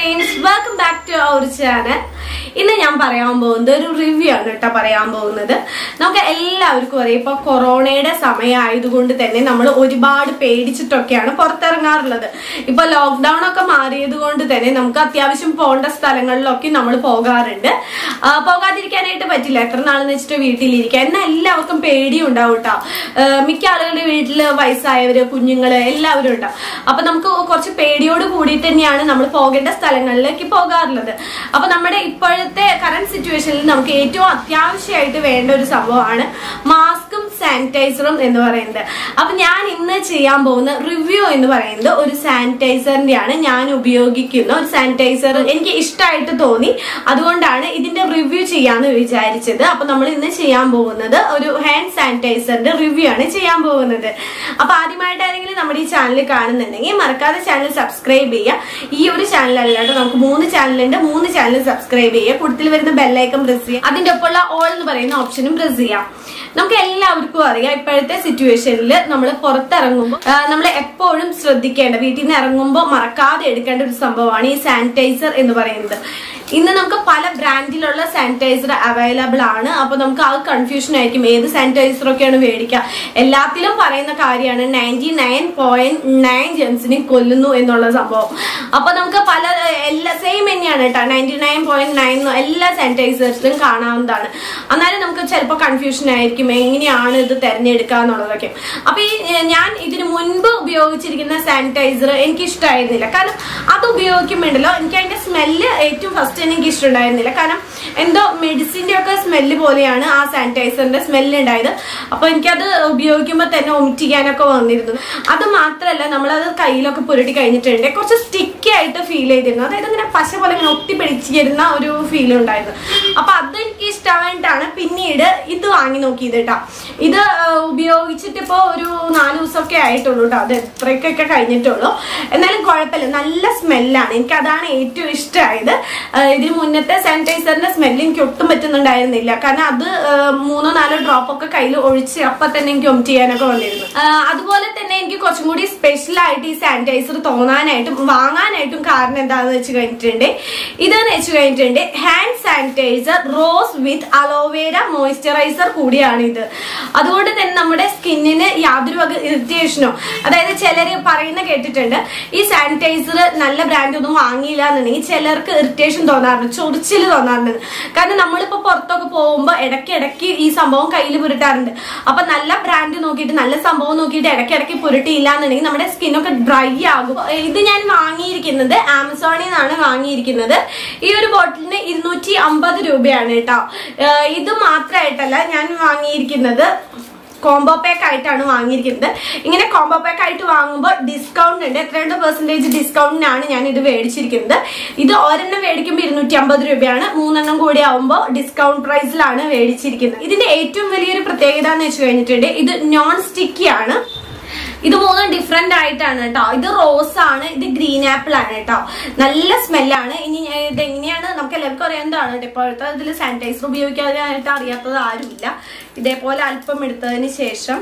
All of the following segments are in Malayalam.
friends welcome back to our channel ഇന്ന് ഞാൻ പറയാൻ പോകുന്നത് ഒരു റിവ്യൂ ആണ് കേട്ടോ പറയാൻ പോകുന്നത് നമുക്ക് എല്ലാവർക്കും അറിയാം ഇപ്പൊ കൊറോണയുടെ സമയമായതുകൊണ്ട് തന്നെ നമ്മൾ ഒരുപാട് പേടിച്ചിട്ടൊക്കെയാണ് പുറത്തിറങ്ങാറുള്ളത് ഇപ്പൊ ലോക്ക്ഡൌൺ ഒക്കെ മാറിയത് കൊണ്ട് തന്നെ നമുക്ക് അത്യാവശ്യം പോകേണ്ട സ്ഥലങ്ങളിലൊക്കെ നമ്മൾ പോകാറുണ്ട് ആ, പോകാതിരിക്കാനായിട്ട് പറ്റില്ല എത്ര നാളെന്ന് വെച്ചിട്ട് വീട്ടിലിരിക്കുക എന്നാൽ എല്ലാവർക്കും പേടിയും ഉണ്ടാവും കേട്ടോ മിക്ക ആളുകളുടെ വീട്ടില് വയസ്സായവര് കുഞ്ഞുങ്ങള് എല്ലാവരും ഉണ്ടാവും അപ്പൊ നമുക്ക് കുറച്ച് പേടിയോട് കൂടി തന്നെയാണ് നമ്മൾ പോകേണ്ട സ്ഥലങ്ങളിലേക്ക് പോകാറുള്ളത് അപ്പൊ നമ്മുടെ ഇപ്പോഴത്തെ കറന്റ് സിറ്റുവേഷനിൽ നമുക്ക് ഏറ്റവും അത്യാവശ്യമായിട്ട് വേണ്ട ഒരു സംഭവമാണ് മാസ്കും സാനിറ്റൈസറും എന്ന് പറയുന്നത് അപ്പൊ ഞാൻ ഇന്ന് ചെയ്യാൻ പോകുന്ന റിവ്യൂ എന്ന് പറയുന്നത് ഒരു സാനിറ്റൈസറിന്റെ ആണ് ഞാൻ ഉപയോഗിക്കുന്ന ഒരു സാനിറ്റൈസർ എനിക്ക് ഇഷ്ടമായിട്ട് തോന്നി അതുകൊണ്ടാണ് ഇതിന്റെ റിവ്യൂ ചെയ്യാന്ന് വിചാരിച്ചത് അപ്പൊ നമ്മൾ ഇന്ന് ചെയ്യാൻ പോകുന്നത് ഒരു ഹാൻഡ് സാനിറ്റൈസറിന്റെ റിവ്യൂ ആണ് ചെയ്യാൻ പോകുന്നത് അപ്പൊ ആദ്യമായിട്ട് ആരെങ്കിലും നമ്മുടെ ഈ ചാനൽ കാണുന്നുണ്ടെങ്കിൽ മറക്കാതെ ചാനൽ സബ്സ്ക്രൈബ് ചെയ്യുക ഈ ഒരു ചാനൽ അല്ലാണ്ട് നമുക്ക് മൂന്ന് ചാനലുണ്ട് മൂന്ന് ചാനൽ സബ്സ്ക്രൈബ് ചെയ്യുക കൂടുതൽ വരുന്ന ബെല്ലൈക്കൺ പ്രസ് ചെയ്യുക അതിന്റെ ഒപ്പമുള്ള ഓൾ എന്ന് പറയുന്ന ഓപ്ഷനും പ്രസ് ചെയ്യാം നമുക്ക് എല്ലാവർക്കും അറിയാം ഇപ്പോഴത്തെ സിറ്റുവേഷനിൽ നമ്മൾ പുറത്തിറങ്ങുമ്പോൾ നമ്മൾ എപ്പോഴും ശ്രദ്ധിക്കേണ്ട വീട്ടിൽ നിന്ന് ഇറങ്ങുമ്പോൾ മറക്കാതെ എടുക്കേണ്ട ഒരു സംഭവമാണ് ഈ സാനിറ്റൈസർ എന്ന് പറയുന്നത് ഇന്ന് നമുക്ക് പല ബ്രാൻഡിലുള്ള സാനിറ്റൈസർ അവൈലബിൾ ആണ് അപ്പൊ നമുക്ക് ആ കൺഫ്യൂഷൻ ആയിരിക്കും ഏത് സാനിറ്റൈസർ ഒക്കെയാണ് മേടിക്കുക എല്ലാത്തിലും പറയുന്ന കാര്യമാണ് നയൻറ്റി നയൻ പോയിന്റ് നയൻ ജെംസിനെ കൊല്ലുന്നു എന്നുള്ള സംഭവം അപ്പൊ നമുക്ക് പല എല്ലാ സെയിം തന്നെയാണ് കേട്ടോ നയൻറ്റി നയൻ പോയിന്റ് നയൻ എല്ലാ സാനിറ്റൈസേഴ്സിലും കാണാവുന്നതാണ് എന്നാലും നമുക്ക് ചിലപ്പോൾ കൺഫ്യൂഷൻ ആയിരിക്കും എങ്ങനെയാണ് ഇത് തിരഞ്ഞെടുക്കുക എന്നുള്ളതൊക്കെ അപ്പൊ ഈ ഏർ, ഞാൻ ഇതിനു മുൻപ് ഉപയോഗിച്ചിരിക്കുന്ന സാനിറ്റൈസർ എനിക്ക് ഇഷ്ടമായിരുന്നില്ല കാരണം അത് ഉപയോഗിക്കുമ്പോണ്ടല്ലോ എനിക്ക് അതിന്റെ സ്മെല്ല് ഏറ്റവും ഫസ്റ്റ് എനിക്ക് ഇഷ്ടമുണ്ടായിരുന്നില്ല കാരണം എന്തോ മെഡിസിന്റെ ഒക്കെ സ്മെല്ല് പോലെയാണ് ആ സാനിറ്റൈസറിന്റെ സ്മെല്ല് ഉണ്ടായത് അപ്പൊ എനിക്കത് ഉപയോഗിക്കുമ്പോൾ തന്നെ ഒമിറ്റ് ചെയ്യാനൊക്കെ വന്നിരുന്നു അത് മാത്രമല്ല നമ്മളത് കയ്യിലൊക്കെ പുരട്ടി കഴിഞ്ഞിട്ടുണ്ട് കുറച്ച് സ്റ്റിക്കി ആയിട്ട് ഫീൽ ചെയ്തിരുന്നു അതായത് ഇങ്ങനെ പശ പോലെ ഇങ്ങനെ ഒട്ടിപ്പിടിച്ചിരുന്ന ഒരു ഫീൽ ഉണ്ടായിരുന്നു അപ്പൊ അത് എനിക്ക് ഇഷ്ടമായിട്ടാണ് പിന്നീട് ഇത് വാങ്ങി നോക്കിയത് കേട്ടോ ഇത് ആ, ഉപയോഗിച്ചിട്ട് ഇപ്പോ ഒരു നാല് ദിവസമൊക്കെ ആയിട്ടുള്ളൂ കേട്ടോ അത് എത്രയൊക്കെ കഴിഞ്ഞിട്ടുള്ളൂ എന്നാലും കുഴപ്പമില്ല നല്ല സ്മെല്ലാണ് എനിക്ക് അതാണ് ഏറ്റവും ഇഷ്ടമായത് ആ, ഇതിന് മുന്നത്തെ സാനിറ്റൈസറിന്റെ സ്മെല്ല് എനിക്ക് ഒട്ടും പറ്റുന്നുണ്ടായിരുന്നില്ല കാരണം അത് ആ, മൂന്നോ നാലോ ഡ്രോപ്പ് ഒക്കെ കയ്യിൽ ഒഴിച്ച് അപ്പൊ തന്നെ എനിക്ക് ഒമിറ്റ് ചെയ്യാനൊക്കെ വന്നിരുന്നു ആ, അതുപോലെ തന്നെ എനിക്ക് കുറച്ചും കൂടി സ്പെഷ്യൽ ആയിട്ട് ഈ സാനിറ്റൈസർ തോന്നാനായിട്ടും വാങ്ങാനായിട്ടും കാരണം എന്താണെന്ന് വെച്ച് കഴിഞ്ഞിട്ടുണ്ട് ഇതെന്ന് വെച്ച് കഴിഞ്ഞിട്ടുണ്ട് hand sanitiser rose with aloe vera moisturiser കൂടിയാണ് ഇത് അതുകൊണ്ട് തന്നെ നമ്മുടെ സ്കിന്നിന് യാതൊരു വക ഇറിറ്റേഷനോ അതായത് ചിലര് പറയുന്ന കേട്ടിട്ടുണ്ട് ഈ സാനിറ്റൈസർ നല്ല ബ്രാൻഡ് ഒന്നും വാങ്ങിയില്ല എന്നുണ്ടെങ്കിൽ ചിലർക്ക് ഇറിറ്റേഷൻ തോന്നാറുണ്ട് ചൊറിച്ചിൽ തോന്നാറുണ്ട് കാരണം നമ്മളിപ്പോ പുറത്തൊക്കെ പോകുമ്പോൾ ഇടയ്ക്ക് ഇടയ്ക്ക് ഈ സംഭവം കയ്യിൽ പുരട്ടാറുണ്ട് അപ്പൊ നല്ല ബ്രാൻഡ് നോക്കിയിട്ട് നല്ല സംഭവം നോക്കിയിട്ട് ഇടയ്ക്ക് ഇടയ്ക്ക് പുരട്ടിയില്ല എന്നുണ്ടെങ്കിൽ നമ്മുടെ സ്കിന്നൊക്കെ ഡ്രൈ ആകും ഇത് ഞാൻ വാങ്ങിയിരിക്കുന്നത് ആമസോണിൽ നിന്നാണ് വാങ്ങിയിരിക്കുന്നത് ഈ ഒരു ബോട്ടിലിന് ഇരുന്നൂറ്റി അമ്പത് രൂപയാണ് കേട്ടോ ഏഹ് ഇത് മാത്രമായിട്ടല്ല ഞാൻ വാങ്ങിയിരിക്കുന്നത് കോംബോ പാക്ക് ആയിട്ടാണ് വാങ്ങിയിരിക്കുന്നത് ഇങ്ങനെ കോംബോ പാക്ക് ആയിട്ട് വാങ്ങുമ്പോൾ ഡിസ്കൗണ്ട് ഉണ്ട് എത്രയുണ്ട് പെർസെന്റേജ് ഡിസ്കൗണ്ടിനാണ് ഞാൻ ഇത് മേടിച്ചിരിക്കുന്നത് ഇത് ഒരെണ്ണം മേടിക്കുമ്പോൾ ഇരുന്നൂറ്റി അമ്പത് രൂപയാണ് മൂന്നെണ്ണം കൂടി ആവുമ്പോൾ ഡിസ്കൗണ്ട് പ്രൈസിലാണ് മേടിച്ചിരിക്കുന്നത് ഇതിന്റെ ഏറ്റവും വലിയൊരു പ്രത്യേകത എന്ന് വെച്ച് കഴിഞ്ഞിട്ടുണ്ട് ഇത് നോൺ സ്റ്റിക്കി ആണ് ഇത് മൂന്നും ഡിഫറെന്റ് ആയിട്ടാണ് കേട്ടോ ഇത് റോസ് ആണ് ഇത് ഗ്രീൻ ആപ്പിൾ ആണ് കേട്ടോ നല്ല സ്മെല്ലാണ് ഇനി ഞാൻ ഇത് എങ്ങനെയാണ് നമുക്ക് എല്ലാവർക്കും അറിയാവുന്നതാണ് കേട്ടോ ഇപ്പോഴത്തെ ഇതിൽ സാനിറ്റൈസർ ഉപയോഗിക്കാനായിട്ട് അറിയാത്തത് ആരുമില്ല ഇതേപോലെ അല്പം എടുത്തതിന് ശേഷം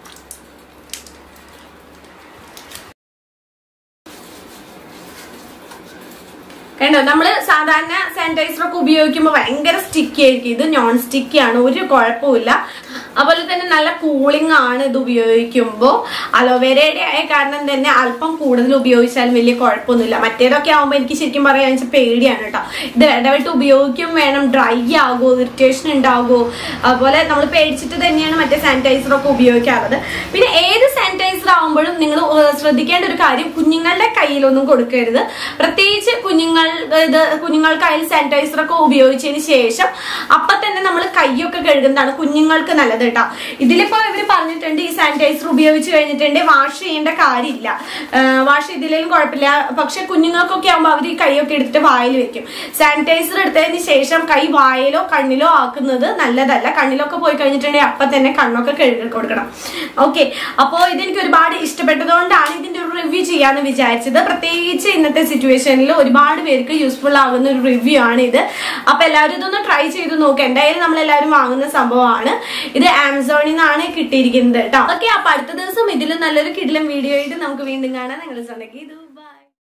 കണ്ടോ നമ്മള് സാധാരണ സാനിറ്റൈസർ ഒക്കെ ഉപയോഗിക്കുമ്പോൾ ഭയങ്കര സ്റ്റിക്കി ആയിരിക്കും ഇത് നോൺ സ്റ്റിക്കി ആണ് ഒരു കുഴപ്പമില്ല അതുപോലെ തന്നെ നല്ല കൂളിംഗ് ആണ് ഇത് ഉപയോഗിക്കുമ്പോൾ അലോവേരയുടെ ആയ കാരണം തന്നെ അല്പം കൂടുതൽ ഉപയോഗിച്ചാലും വലിയ കുഴപ്പമൊന്നുമില്ല മറ്റേതൊക്കെ ആകുമ്പോൾ എനിക്ക് ശരിക്കും പറയാൻ വെച്ചാൽ പേടിയാണ് കേട്ടോ ഇത് ഇടവിട്ട് ഉപയോഗിക്കും വേണം ഡ്രൈ ആകുമോ ഇറിറ്റേഷൻ ഉണ്ടാകുമോ അതുപോലെ നമ്മൾ പേടിച്ചിട്ട് തന്നെയാണ് മറ്റേ സാനിറ്റൈസർ ഒക്കെ ഉപയോഗിക്കാറുള്ളത് പിന്നെ ഏത് സാനിറ്റൈസർ ആകുമ്പോഴും നിങ്ങൾ ശ്രദ്ധിക്കേണ്ട ഒരു കാര്യം കുഞ്ഞുങ്ങളുടെ കയ്യിലൊന്നും കൊടുക്കരുത് പ്രത്യേകിച്ച് കുഞ്ഞുങ്ങൾ ഇത് കുഞ്ഞുങ്ങൾക്കായാലും സാനിറ്റൈസർ ഒക്കെ ഉപയോഗിച്ചതിന് ശേഷം അപ്പൊ തന്നെ നമ്മൾ കൈയൊക്കെ കഴുകുന്നതാണ് കുഞ്ഞുങ്ങൾക്ക് നല്ലത് കേട്ടോ ഇതിലിപ്പോ ഇവര് പറഞ്ഞിട്ടുണ്ട് ഈ സാനിറ്റൈസർ ഉപയോഗിച്ച് കഴിഞ്ഞിട്ടുണ്ട് വാഷ് ചെയ്യേണ്ട കാര്യമില്ല വാഷ് ചെയ്തില്ലെങ്കിലും കുഴപ്പമില്ല പക്ഷെ കുഞ്ഞുങ്ങൾക്കൊക്കെ ആകുമ്പോൾ അവർ ഈ കൈയൊക്കെ എടുത്തിട്ട് വായിൽ വെക്കും സാനിറ്റൈസർ എടുത്തതിന് ശേഷം കൈ വായിലോ കണ്ണിലോ ആക്കുന്നത് നല്ലതല്ല കണ്ണിലൊക്കെ പോയി കഴിഞ്ഞിട്ടുണ്ടെങ്കിൽ അപ്പൊ തന്നെ കണ്ണൊക്കെ കഴുകി കൊടുക്കണം ഓക്കെ അപ്പോ ഇതെനിക്ക് ഒരുപാട് ഇഷ്ടപ്പെട്ടതുകൊണ്ടാണ് ഇതിന്റെ ഒരു റിവ്യൂ ചെയ്യാന്ന് വിചാരിച്ചത് പ്രത്യേകിച്ച് ഇന്നത്തെ സിറ്റുവേഷനിൽ ഒരുപാട് പേർക്ക് യൂസ്ഫുൾ ആകുന്ന ഒരു റിവ്യൂ ആണ് ഇത് അപ്പൊ എല്ലാവരും ഇതൊന്ന് ട്രൈ ചെയ്ത് നോക്കുക എന്തായാലും നമ്മൾ എല്ലാവരും വാങ്ങുന്ന സംഭവമാണ് ഇത് ആമസോണിൽ നിന്നാണ് കിട്ടിയിരിക്കുന്നത് കേട്ടോ ഓക്കെ അപ്പൊ അടുത്ത ദിവസം ഇതിലും നല്ലൊരു കിടിലം വീഡിയോ ആയിട്ട് നമുക്ക് വീണ്ടും കാണാം നിങ്ങൾ സ്വന്തം ഇത്